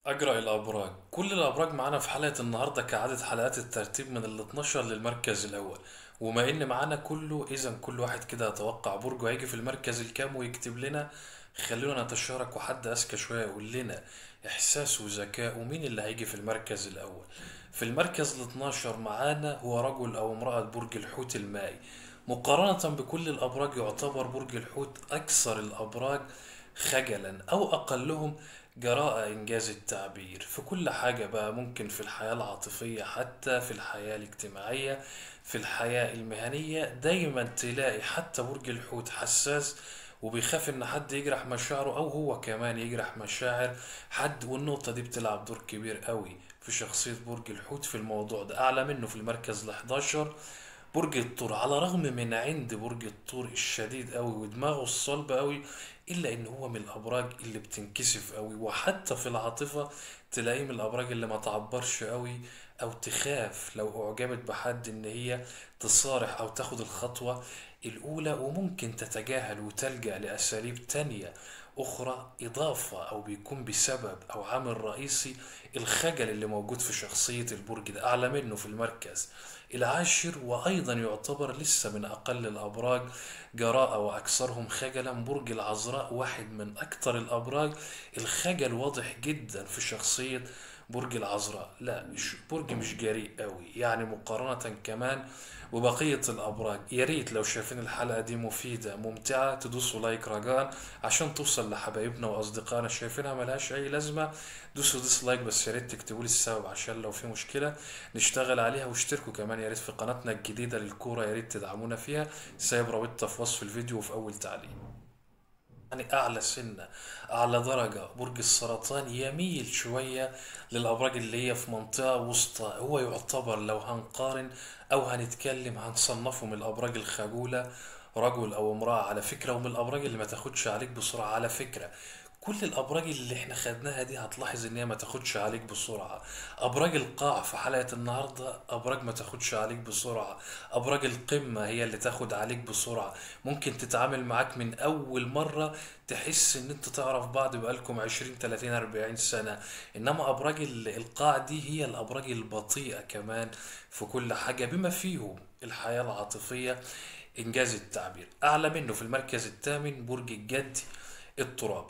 أجرأ الأبراج كل الأبراج معانا في حلقة النهاردة كعادة حلقات الترتيب من ال 12 للمركز الأول وما إن معانا كله إذا كل واحد كده يتوقع برجه هيجي في المركز الكام ويكتب لنا خلونا نتشارك وحد أذكى شوية يقول لنا إحساسه وذكائه مين اللي هيجي في المركز الأول في المركز ال 12 معانا هو رجل أو امرأة برج الحوت المائي مقارنة بكل الأبراج يعتبر برج الحوت أكثر الأبراج خجلا أو أقلهم جراءة إنجاز التعبير في كل حاجة بقى ممكن في الحياة العاطفية حتى في الحياة الاجتماعية في الحياة المهنية دايما تلاقي حتى برج الحوت حساس وبيخاف إن حد يجرح مشاعره أو هو كمان يجرح مشاعر حد والنقطة دي بتلعب دور كبير قوي في شخصية برج الحوت في الموضوع ده أعلى منه في المركز ال 11 برج الثور على رغم من عند برج الثور الشديد قوي ودماغه الصلبة قوي الا ان هو من الابراج اللي بتنكسف قوي وحتى في العاطفة تلاقيه من الابراج اللي ما تعبرش قوي او تخاف لو اعجبت بحد ان هي تصارح او تاخد الخطوة الاولى وممكن تتجاهل وتلجأ لاساليب تانية اخرى اضافة او بيكون بسبب او عامل رئيسي الخجل اللي موجود في شخصية البرج ده اعلى منه في المركز العاشر وأيضا يعتبر لسه من أقل الأبراج جراءة وأكثرهم خجلا برج العذراء واحد من أكثر الأبراج الخجل واضح جدا في شخصية برج العذراء لا مش برج مش جريء قوي يعني مقارنة كمان وبقية الأبراج يا ريت لو شايفين الحلقة دي مفيدة ممتعة تدوسوا لايك رجاء عشان توصل لحبايبنا وأصدقائنا شايفينها ملهاش أي لازمة دوسوا ديسلايك بس يا ريت تكتبوا لي السبب عشان لو في مشكلة نشتغل عليها واشتركوا كمان يا ريت في قناتنا الجديدة للكورة يا ريت تدعمونا فيها سايب رابطها في وصف الفيديو وفي أول تعليق يعني أعلى سنة أعلى درجة برج السرطان يميل شوية للأبراج اللي هي في منطقة وسطى هو يعتبر لو هنقارن أو هنتكلم هنصنفه من الأبراج الخجولة رجل أو امرأة على فكرة ومن الأبراج اللي ما تاخدش عليك بسرعة على فكرة كل الأبراج اللي احنا خدناها دي هتلاحظ إن هي ما تاخدش عليك بسرعة أبراج القاع في حلقة النهاردة أبراج ما تاخدش عليك بسرعة أبراج القمة هي اللي تاخد عليك بسرعة ممكن تتعامل معاك من أول مرة تحس إن أنت تعرف بعض بقالكم عشرين تلاتين أربعين سنة إنما أبراج ال- القاع دي هي الأبراج البطيئة كمان في كل حاجة بما فيهم الحياة العاطفية إنجاز التعبير أعلى منه في المركز الثامن برج الجدي الترابي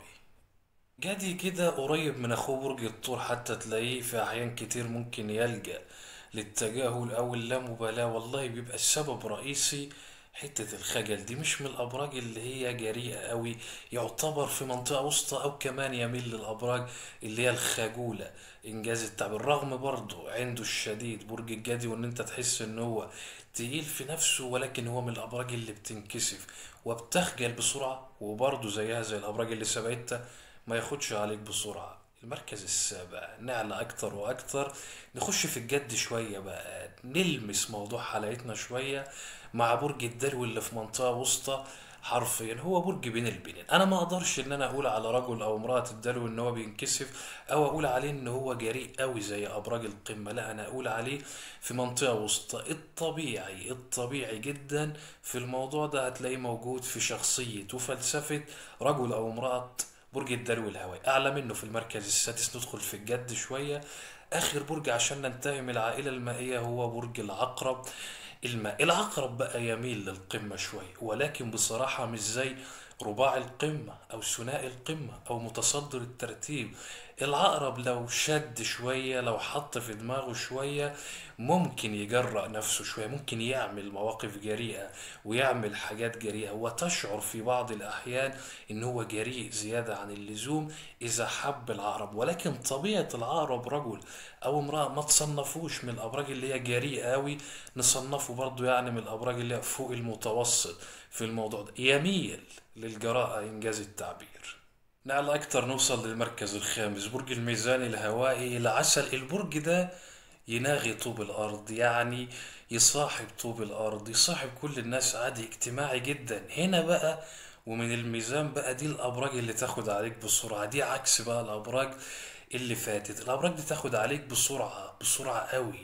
جدي كده قريب من اخوه برج الثور حتى تلاقيه في احيان كتير ممكن يلجأ للتجاهل او اللامبالاة والله بيبقى السبب رئيسي حتة الخجل دي مش من الابراج اللي هي جريئة قوي يعتبر في منطقة وسطى او كمان يميل للابراج اللي هي الخجولة انجاز التعبير رغم برضه عنده الشديد برج الجدي وان انت تحس ان هو تقيل في نفسه ولكن هو من الابراج اللي بتنكسف وبتخجل بسرعة وبرضه زيها زي الابراج اللي سبقتها ما ياخدش عليك بسرعة المركز السابع نعلى أكتر وأكتر نخش في الجد شوية بقى نلمس موضوع حلقتنا شوية مع برج الدلو اللي في منطقة وسطى حرفيا هو برج بين البنين انا ما اقدرش ان انا اقول على رجل او امرأة الدلو ان هو بينكسف او اقول عليه ان هو جريء قوي زي ابراج القمة لا انا اقول عليه في منطقة وسطى الطبيعي الطبيعي جدا في الموضوع ده هتلاقيه موجود في شخصية وفلسفة رجل او امرأة برج الدلو الهوائي اعلى منه في المركز السادس ندخل في الجد شوية اخر برج عشان ننتهي من العائلة المائية هو برج العقرب الماء العقرب بقى يميل للقمة شوية ولكن بصراحة مش زي رباع القمة أو ثنائي القمة أو متصدر الترتيب العقرب لو شد شوية لو حط في دماغه شوية ممكن يجرأ نفسه شوية ممكن يعمل مواقف جريئة ويعمل حاجات جريئة وتشعر في بعض الأحيان إن هو جريء زيادة عن اللزوم إذا حب العقرب ولكن طبيعة العقرب رجل أو امرأة ما تصنفوش من الأبراج اللي هي جريئة أوي نصنفه برضو يعني من الأبراج اللي هي فوق المتوسط في الموضوع ده يميل للجراءة إنجاز التعبير نعلى أكتر نوصل للمركز الخامس برج الميزان الهوائي العسل البرج ده يناغي طوب الأرض يعني يصاحب طوب الأرض يصاحب كل الناس عادي اجتماعي جدا هنا بقى ومن الميزان بقى دي الأبراج اللي تاخد عليك بسرعة دي عكس بقى الأبراج اللي فاتت الأبراج دي تاخد عليك بسرعة بسرعة قوي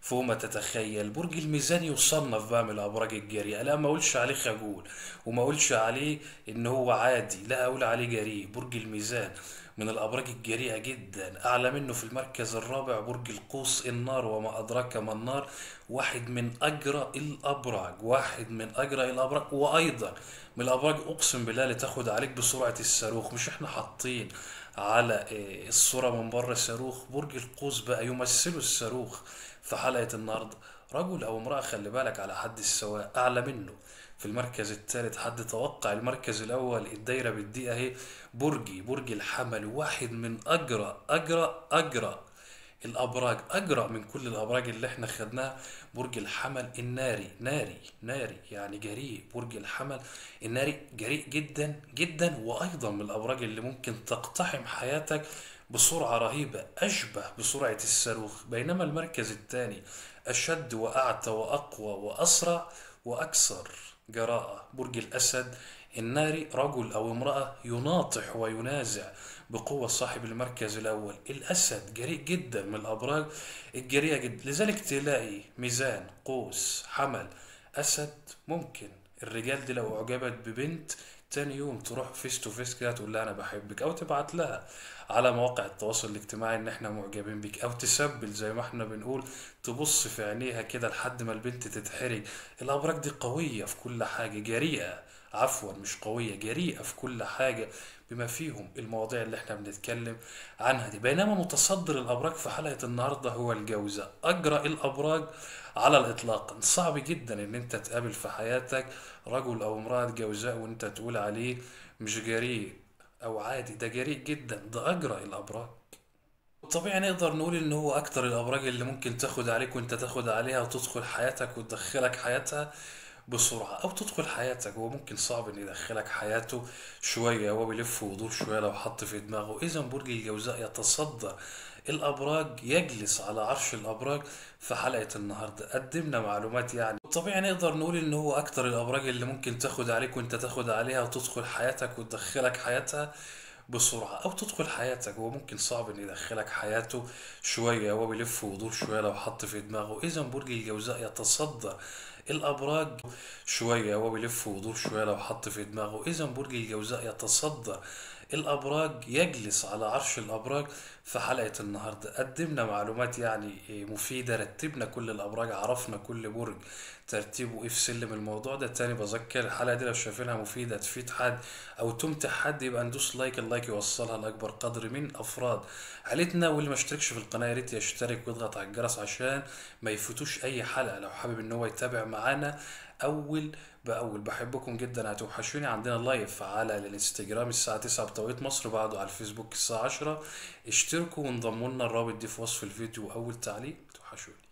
فوق ما تتخيل برج الميزان يصنف بقى من الابراج الجريئه لا ما اقولش عليه خجول وما اقولش عليه ان هو عادي لا اقول عليه جريء برج الميزان من الابراج الجريئه جدا اعلى منه في المركز الرابع برج القوس النار وما ادراك ما النار واحد من اجرأ الابراج واحد من اجرأ الابراج وايضا من الابراج اقسم بالله اللي تاخد عليك بسرعه الصاروخ مش احنا حاطين على آه، الصوره من بره صاروخ برج القوس بقى يمثلوا الصاروخ في حلقه النهارده رجل او امراه خلي بالك على حد السواء اعلى منه في المركز الثالث حد توقع المركز الاول الدايره بالدقيقه اهي برجي برج الحمل واحد من اجرأ اجرأ اجرأ الابراج اجرأ من كل الابراج اللي احنا خدناها برج الحمل الناري ناري ناري يعني جريء برج الحمل الناري جريء جدا جدا وايضا من الابراج اللي ممكن تقتحم حياتك بسرعة رهيبة أشبه بسرعة الصاروخ بينما المركز الثاني أشد وأعتى وأقوى وأسرع وأكثر جراءة برج الأسد الناري رجل أو امرأة يناطح وينازع بقوة صاحب المركز الأول الأسد جريء جدا من الأبراج الجريئة جدا لذلك تلاقي ميزان قوس حمل أسد ممكن الرجال دي لو أعجبت ببنت تاني يوم تروح فيس تو فيس كده تقول لها أنا بحبك أو تبعت لها على مواقع التواصل الاجتماعي إن إحنا معجبين بيك أو تسبل زي ما إحنا بنقول تبص في عينيها كده لحد ما البنت تتحرج الأبراج دي قوية في كل حاجة جريئة عفوا مش قوية جريئة في كل حاجة بما فيهم المواضيع اللي احنا بنتكلم عنها دي بينما متصدر الأبراج في حلقة النهاردة هو الجوزاء أجرأ الأبراج على الإطلاق صعب جدا إن أنت تقابل في حياتك رجل أو امرأة جوزاء وأنت تقول عليه مش جريء أو عادي ده جريء جدا ده أجرأ الأبراج طبيعي نقدر نقول ان هو اكتر الابراج اللي ممكن تاخد عليك وانت تاخد عليها وتدخل حياتك وتدخلك حياتها بسرعة او تدخل حياتك هو ممكن صعب ان يدخلك حياته شوية هو بيلف ويدور شوية لو حط في دماغه اذا برج الجوزاء يتصدى الابراج يجلس على عرش الابراج في حلقة النهاردة قدمنا معلومات يعني طبيعي نقدر نقول ان هو اكتر الابراج اللي ممكن تاخد عليك وانت تاخد عليها وتدخل حياتك وتدخلك حياتها بسرعة أو تدخل حياتك هو ممكن صعب إن يدخلك حياته شوية هو بيلف ويدور شوية لو حط في دماغه إذا برج الجوزاء يتصدى الأبراج شوية هو بيلف ويدور شوية لو حط في دماغه إذا برج الجوزاء يتصدى الأبراج يجلس على عرش الأبراج في حلقة النهاردة قدمنا معلومات يعني مفيدة رتبنا كل الأبراج عرفنا كل برج ترتيبه إيه في سلم الموضوع ده تاني بذكر الحلقة دي لو شايفينها مفيدة تفيد حد أو تمتع حد يبقى ندوس لايك اللايك يوصلها لأكبر قدر من أفراد عيلتنا واللي ما اشتركش في القناة يا ريت يشترك ويضغط على الجرس عشان ما يفوتوش أي حلقة لو حابب إن هو يتابع معانا أول بأول بحبكم جدا هتوحشوني عندنا لايف على الانستجرام الساعة 9 بتوقيت مصر بعده على الفيسبوك الساعة 10 اشتركوا وانضموا لنا الرابط دي في وصف الفيديو وأول تعليق توحشوني